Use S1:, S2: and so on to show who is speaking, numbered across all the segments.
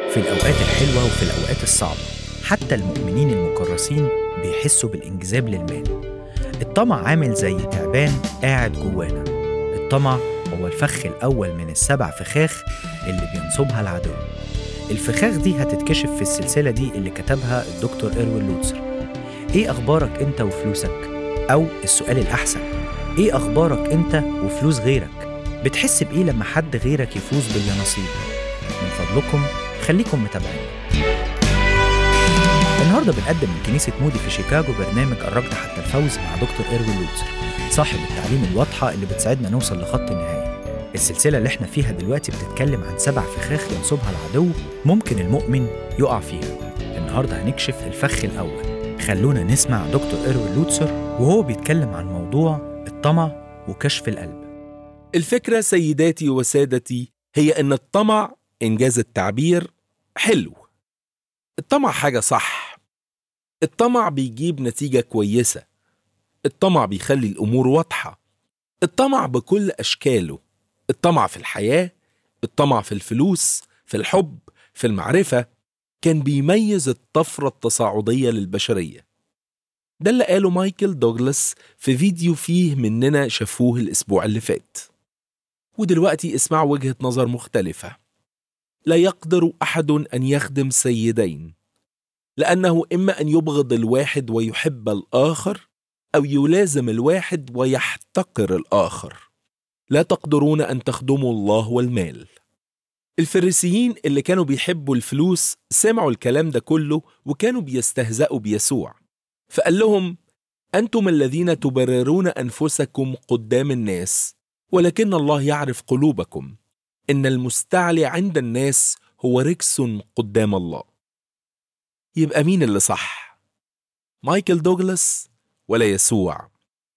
S1: في الأوقات الحلوة وفي الأوقات الصعبة حتى المؤمنين المكرسين بيحسوا بالانجذاب للمال الطمع عامل زي تعبان قاعد جوانا الطمع هو الفخ الأول من السبع فخاخ اللي بينصبها العدو الفخاخ دي هتتكشف في السلسلة دي اللي كتبها الدكتور إروين لوتسر إيه أخبارك أنت وفلوسك؟ أو السؤال الأحسن إيه أخبارك أنت وفلوس غيرك؟ بتحس بإيه لما حد غيرك يفوز باليانصيب؟ من فضلكم خليكم متابعين النهارده بنقدم من كنيسة مودي في شيكاغو برنامج الركض حتى الفوز مع دكتور إيروين لوتسر صاحب التعليم الواضحة اللي بتساعدنا نوصل لخط النهاية السلسلة اللي احنا فيها دلوقتي بتتكلم عن سبع فخاخ ينصبها العدو ممكن المؤمن يقع فيها النهارده هنكشف الفخ الأول خلونا نسمع دكتور إيروين لوتسر وهو بيتكلم عن موضوع الطمع وكشف القلب
S2: الفكرة سيداتي وسادتي هي إن الطمع إنجاز التعبير حلو الطمع حاجة صح الطمع بيجيب نتيجة كويسة الطمع بيخلي الأمور واضحة الطمع بكل أشكاله الطمع في الحياة الطمع في الفلوس في الحب في المعرفة كان بيميز الطفرة التصاعدية للبشرية ده اللي قاله مايكل دوغلاس في فيديو فيه مننا شافوه الأسبوع اللي فات ودلوقتي اسمعوا وجهة نظر مختلفة لا يقدر أحد أن يخدم سيدين لأنه إما أن يبغض الواحد ويحب الآخر أو يلازم الواحد ويحتقر الآخر لا تقدرون أن تخدموا الله والمال الفريسيين اللي كانوا بيحبوا الفلوس سمعوا الكلام ده كله وكانوا بيستهزأوا بيسوع فقال لهم أنتم الذين تبررون أنفسكم قدام الناس ولكن الله يعرف قلوبكم إن المستعلي عند الناس هو ركس قدام الله يبقى مين اللي صح؟ مايكل دوغلاس ولا يسوع؟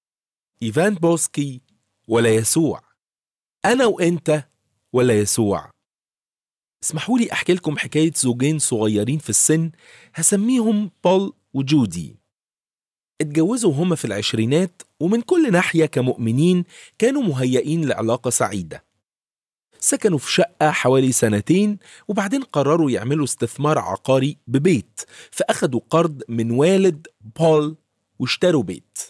S2: إيفان بوسكي ولا يسوع؟ أنا وإنت ولا يسوع؟ اسمحوا لي أحكي لكم حكاية زوجين صغيرين في السن هسميهم بول وجودي اتجوزوا هما في العشرينات ومن كل ناحية كمؤمنين كانوا مهيئين لعلاقة سعيدة سكنوا في شقة حوالي سنتين وبعدين قرروا يعملوا استثمار عقاري ببيت فأخدوا قرض من والد بول واشتروا بيت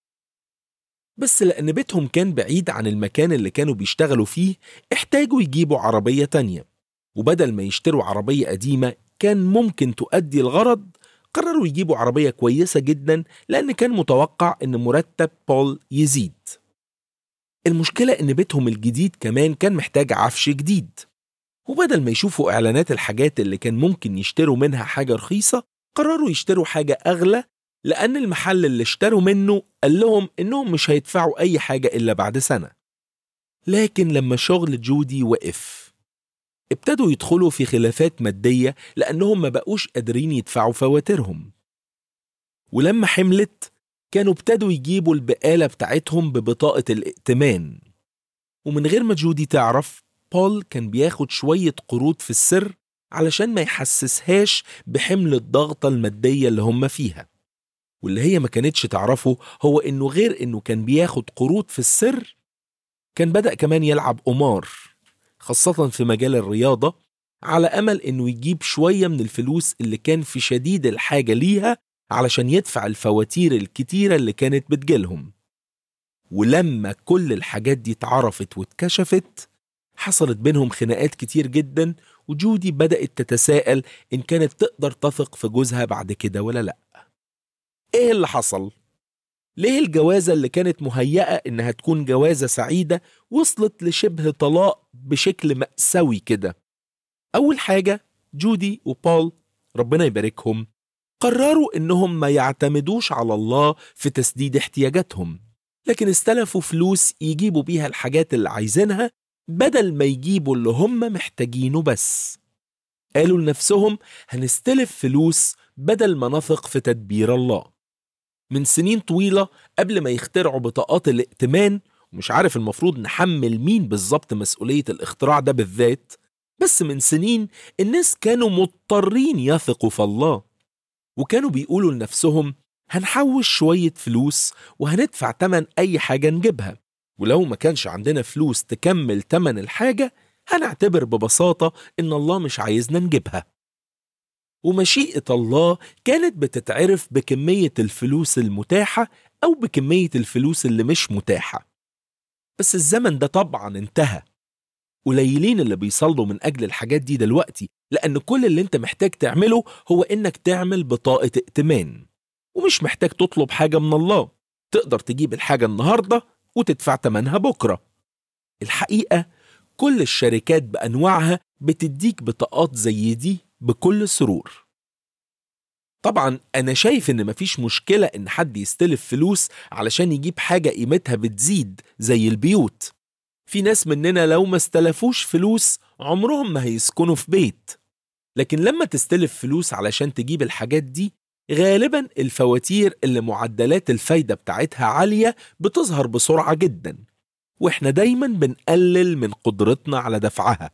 S2: بس لأن بيتهم كان بعيد عن المكان اللي كانوا بيشتغلوا فيه احتاجوا يجيبوا عربية تانية وبدل ما يشتروا عربية قديمة كان ممكن تؤدي الغرض قرروا يجيبوا عربية كويسة جدا لأن كان متوقع إن مرتب بول يزيد المشكلة إن بيتهم الجديد كمان كان محتاج عفش جديد وبدل ما يشوفوا إعلانات الحاجات اللي كان ممكن يشتروا منها حاجة رخيصة قرروا يشتروا حاجة أغلى لأن المحل اللي اشتروا منه قال لهم إنهم مش هيدفعوا أي حاجة إلا بعد سنة لكن لما شغل جودي وقف ابتدوا يدخلوا في خلافات مادية لأنهم ما بقوش قادرين يدفعوا فواتيرهم ولما حملت كانوا ابتدوا يجيبوا البقالة بتاعتهم ببطاقة الائتمان ومن غير ما جودي تعرف بول كان بياخد شوية قروض في السر علشان ما يحسسهاش بحمل الضغطة المادية اللي هم فيها واللي هي ما كانتش تعرفه هو انه غير انه كان بياخد قروض في السر كان بدأ كمان يلعب قمار خاصة في مجال الرياضة على أمل إنه يجيب شوية من الفلوس اللي كان في شديد الحاجة ليها علشان يدفع الفواتير الكتيرة اللي كانت بتجيلهم ولما كل الحاجات دي اتعرفت واتكشفت حصلت بينهم خناقات كتير جدا وجودي بدأت تتساءل إن كانت تقدر تثق في جوزها بعد كده ولا لأ إيه اللي حصل؟ ليه الجوازة اللي كانت مهيئة إنها تكون جوازة سعيدة وصلت لشبه طلاق بشكل مأساوي كده؟ أول حاجة جودي وبول ربنا يباركهم قرروا إنهم ما يعتمدوش على الله في تسديد احتياجاتهم لكن استلفوا فلوس يجيبوا بيها الحاجات اللي عايزينها بدل ما يجيبوا اللي هم محتاجينه بس قالوا لنفسهم هنستلف فلوس بدل ما نثق في تدبير الله من سنين طويلة قبل ما يخترعوا بطاقات الائتمان ومش عارف المفروض نحمل مين بالظبط مسؤولية الاختراع ده بالذات بس من سنين الناس كانوا مضطرين يثقوا في الله وكانوا بيقولوا لنفسهم هنحوش شوية فلوس وهندفع تمن أي حاجة نجيبها ولو ما كانش عندنا فلوس تكمل تمن الحاجة هنعتبر ببساطة إن الله مش عايزنا نجيبها ومشيئة الله كانت بتتعرف بكمية الفلوس المتاحة أو بكمية الفلوس اللي مش متاحة بس الزمن ده طبعا انتهى قليلين اللي بيصلوا من أجل الحاجات دي دلوقتي لأن كل اللي انت محتاج تعمله هو إنك تعمل بطاقة ائتمان ومش محتاج تطلب حاجة من الله تقدر تجيب الحاجة النهاردة وتدفع تمنها بكرة الحقيقة كل الشركات بأنواعها بتديك بطاقات زي دي بكل سرور طبعا أنا شايف إن مفيش مشكلة إن حد يستلف فلوس علشان يجيب حاجة قيمتها بتزيد زي البيوت في ناس مننا لو ما استلفوش فلوس عمرهم ما هيسكنوا في بيت لكن لما تستلف فلوس علشان تجيب الحاجات دي غالبا الفواتير اللي معدلات الفايدة بتاعتها عالية بتظهر بسرعة جدا واحنا دايما بنقلل من قدرتنا على دفعها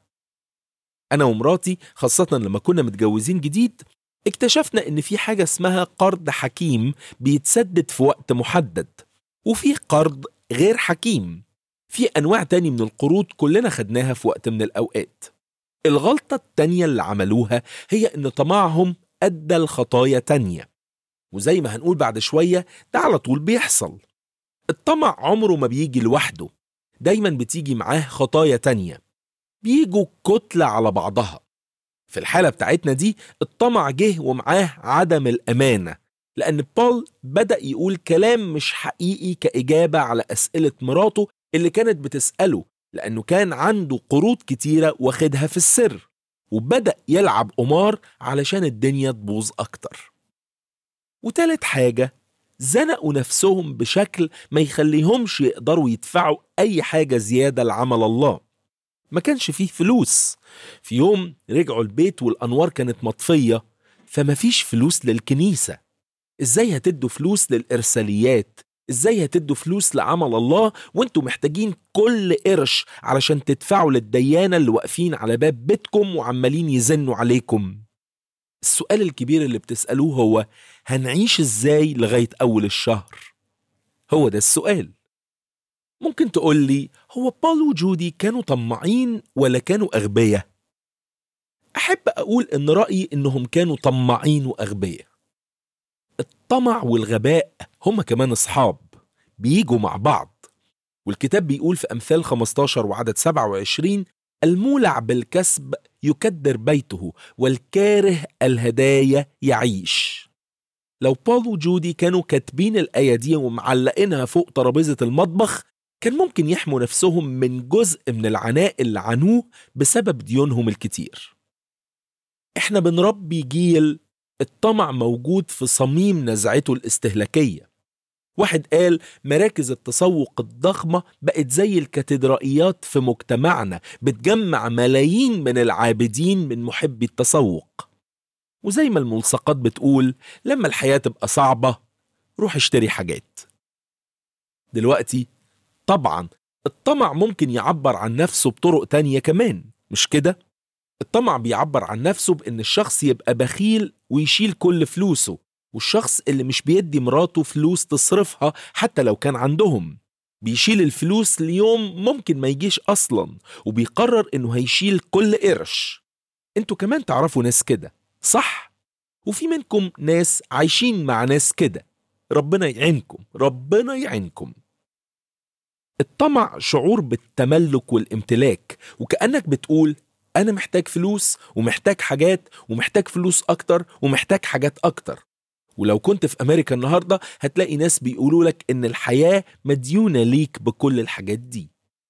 S2: انا ومراتي خاصة لما كنا متجوزين جديد اكتشفنا ان في حاجة اسمها قرض حكيم بيتسدد في وقت محدد وفي قرض غير حكيم في انواع تاني من القروض كلنا خدناها في وقت من الاوقات الغلطة التانية اللي عملوها هي ان طمعهم ادى لخطايا تانية وزي ما هنقول بعد شوية ده على طول بيحصل الطمع عمره ما بيجي لوحده دايما بتيجي معاه خطايا تانية بيجوا كتلة على بعضها في الحالة بتاعتنا دي الطمع جه ومعاه عدم الأمانة لأن بول بدأ يقول كلام مش حقيقي كإجابة على أسئلة مراته اللي كانت بتسأله لأنه كان عنده قروض كتيرة واخدها في السر وبدأ يلعب قمار علشان الدنيا تبوظ أكتر وتالت حاجة زنقوا نفسهم بشكل ما يخليهمش يقدروا يدفعوا أي حاجة زيادة لعمل الله ما كانش فيه فلوس في يوم رجعوا البيت والأنوار كانت مطفية فما فيش فلوس للكنيسة إزاي هتدوا فلوس للإرساليات إزاي هتدوا فلوس لعمل الله وانتوا محتاجين كل قرش علشان تدفعوا للديانة اللي واقفين على باب بيتكم وعمالين يزنوا عليكم السؤال الكبير اللي بتسألوه هو هنعيش ازاي لغاية أول الشهر؟ هو ده السؤال ممكن تقول لي هو بول وجودي كانوا طماعين ولا كانوا أغبياء؟ أحب أقول إن رأيي إنهم كانوا طماعين وأغبياء الطمع والغباء هما كمان أصحاب بيجوا مع بعض والكتاب بيقول في أمثال 15 وعدد 27 المولع بالكسب يكدر بيته والكاره الهدايا يعيش لو بول وجودي كانوا كاتبين الآية دي ومعلقينها فوق ترابيزة المطبخ كان ممكن يحموا نفسهم من جزء من العناء اللي عانوه بسبب ديونهم الكتير احنا بنربي جيل الطمع موجود في صميم نزعته الاستهلاكية واحد قال مراكز التسوق الضخمة بقت زي الكاتدرائيات في مجتمعنا بتجمع ملايين من العابدين من محبي التسوق وزي ما الملصقات بتقول لما الحياة تبقى صعبة روح اشتري حاجات دلوقتي طبعا الطمع ممكن يعبر عن نفسه بطرق تانية كمان مش كده؟ الطمع بيعبر عن نفسه بأن الشخص يبقى بخيل ويشيل كل فلوسه والشخص اللي مش بيدي مراته فلوس تصرفها حتى لو كان عندهم بيشيل الفلوس ليوم ممكن ما يجيش أصلا وبيقرر إنه هيشيل كل قرش انتوا كمان تعرفوا ناس كده صح؟ وفي منكم ناس عايشين مع ناس كده ربنا يعينكم ربنا يعينكم الطمع شعور بالتملك والامتلاك وكأنك بتقول أنا محتاج فلوس ومحتاج حاجات ومحتاج فلوس أكتر ومحتاج حاجات أكتر ولو كنت في أمريكا النهاردة هتلاقي ناس بيقولوا لك إن الحياة مديونة ليك بكل الحاجات دي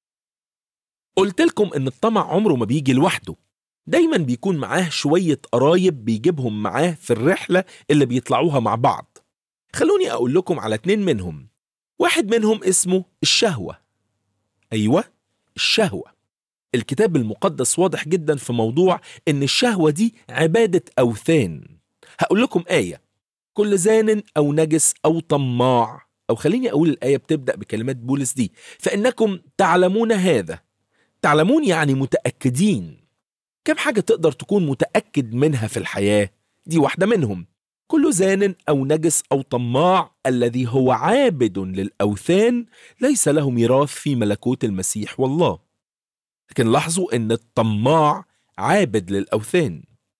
S2: قلت لكم إن الطمع عمره ما بيجي لوحده دايما بيكون معاه شوية قرايب بيجيبهم معاه في الرحلة اللي بيطلعوها مع بعض خلوني أقول لكم على اتنين منهم واحد منهم اسمه الشهوة أيوة الشهوة الكتاب المقدس واضح جدا في موضوع ان الشهوة دي عبادة أوثان هقول لكم آية كل زان أو نجس أو طماع أو خليني أقول الآية بتبدأ بكلمات بولس دي فإنكم تعلمون هذا تعلمون يعني متأكدين كم حاجة تقدر تكون متأكد منها في الحياة دي واحدة منهم كل زان أو نجس أو طماع الذي هو عابد للأوثان ليس له ميراث في ملكوت المسيح والله لكن لاحظوا ان الطماع عابد للاوثان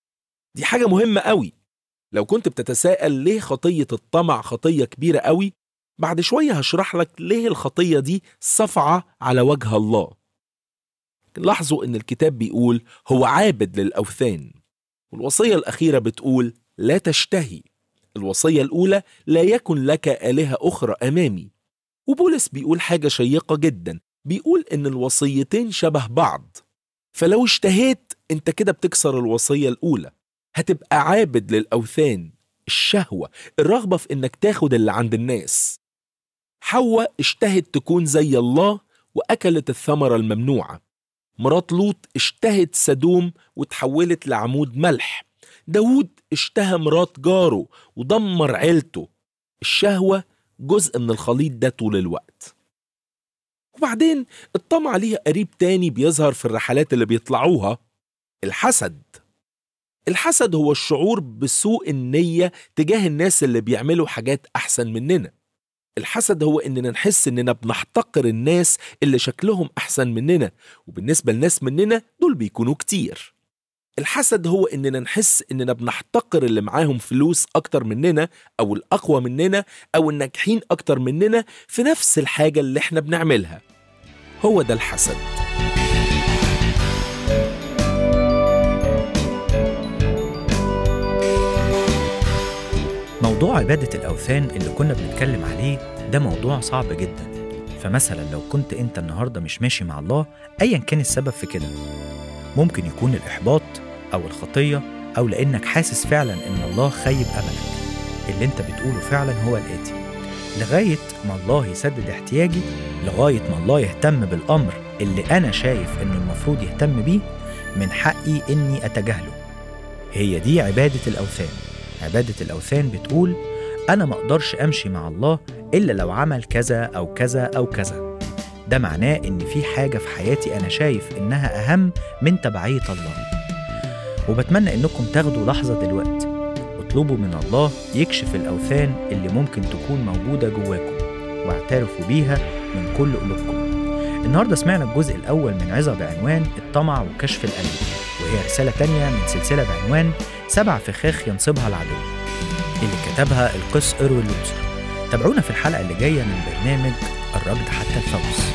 S2: دي حاجة مهمة قوي لو كنت بتتساءل ليه خطية الطمع خطية كبيرة قوي بعد شوية هشرح لك ليه الخطية دي صفعة على وجه الله لاحظوا ان الكتاب بيقول هو عابد للأوثان والوصية الأخيرة بتقول لا تشتهي الوصية الأولى لا يكن لك آلهة أخرى أمامي وبولس بيقول حاجة شيقة جدا بيقول إن الوصيتين شبه بعض فلو اشتهيت انت كده بتكسر الوصية الأولى هتبقى عابد للأوثان الشهوة الرغبة في إنك تاخد اللي عند الناس حواء اشتهت تكون زي الله وأكلت الثمرة الممنوعة مرات لوط اشتهت سدوم وتحولت لعمود ملح داود اشتهى مرات جاره ودمر عيلته الشهوة جزء من الخليط ده طول الوقت وبعدين الطمع ليه قريب تاني بيظهر في الرحلات اللي بيطلعوها الحسد الحسد هو الشعور بسوء النية تجاه الناس اللي بيعملوا حاجات أحسن مننا الحسد هو إننا نحس إننا بنحتقر الناس اللي شكلهم أحسن مننا وبالنسبة لناس مننا دول بيكونوا كتير الحسد هو إننا نحس إننا بنحتقر اللي معاهم فلوس أكتر مننا أو الأقوى مننا أو الناجحين أكتر مننا في نفس الحاجة اللي إحنا بنعملها هو ده الحسد
S1: موضوع عبادة الأوثان اللي كنا بنتكلم عليه ده موضوع صعب جدا فمثلا لو كنت أنت النهاردة مش ماشي مع الله أيا كان السبب في كده ممكن يكون الإحباط أو الخطية أو لأنك حاسس فعلا إن الله خيب أملك اللي أنت بتقوله فعلا هو الآتي لغاية ما الله يسدد احتياجي لغاية ما الله يهتم بالأمر اللي أنا شايف إنه المفروض يهتم بيه من حقي إني أتجاهله هي دي عبادة الأوثان عبادة الأوثان بتقول أنا ما أقدرش أمشي مع الله إلا لو عمل كذا أو كذا أو كذا ده معناه إن في حاجة في حياتي أنا شايف إنها أهم من تبعية الله وبتمنى إنكم تاخدوا لحظة دلوقتي واطلبوا من الله يكشف الأوثان اللي ممكن تكون موجودة جواكم واعترفوا بيها من كل قلوبكم النهاردة سمعنا الجزء الأول من عظة بعنوان الطمع وكشف القلب وهي رسالة تانية من سلسلة بعنوان سبع فخاخ ينصبها العدو اللي كتبها القس إروين لوتر تابعونا في الحلقة اللي جاية من برنامج الركض حتى الفوز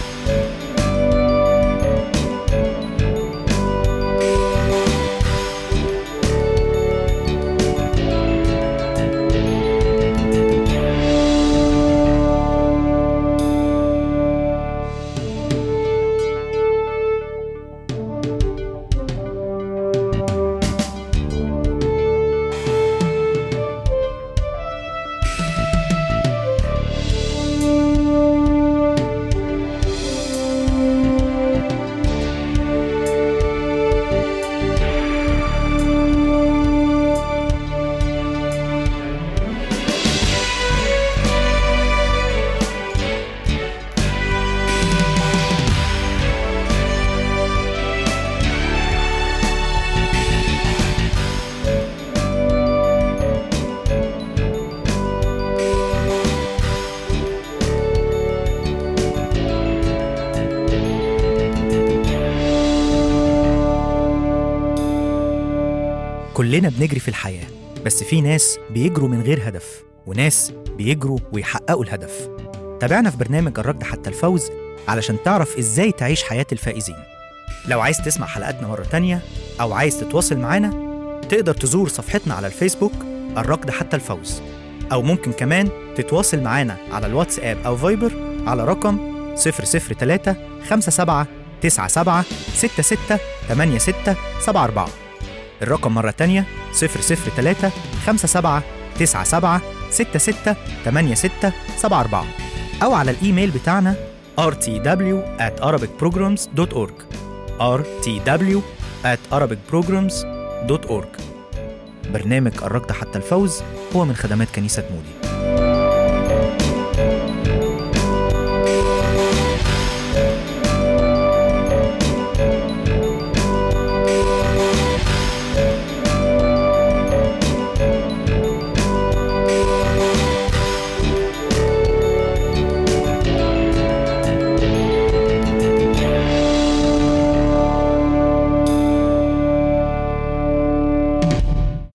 S1: كلنا بنجري في الحياة بس في ناس بيجروا من غير هدف وناس بيجروا ويحققوا الهدف تابعنا في برنامج الركض حتى الفوز علشان تعرف ازاي تعيش حياة الفائزين لو عايز تسمع حلقاتنا مرة تانية أو عايز تتواصل معانا تقدر تزور صفحتنا على الفيسبوك الركض حتى الفوز أو ممكن كمان تتواصل معانا على الواتساب أو فايبر على رقم 003 57 97 66 86 74 الرقم مرة تانية 003 57 97 66 86 74 أو على الإيميل بتاعنا rtw at arabicprograms.org rtw at arabicprograms.org برنامج الركض حتى الفوز هو من خدمات كنيسة مودي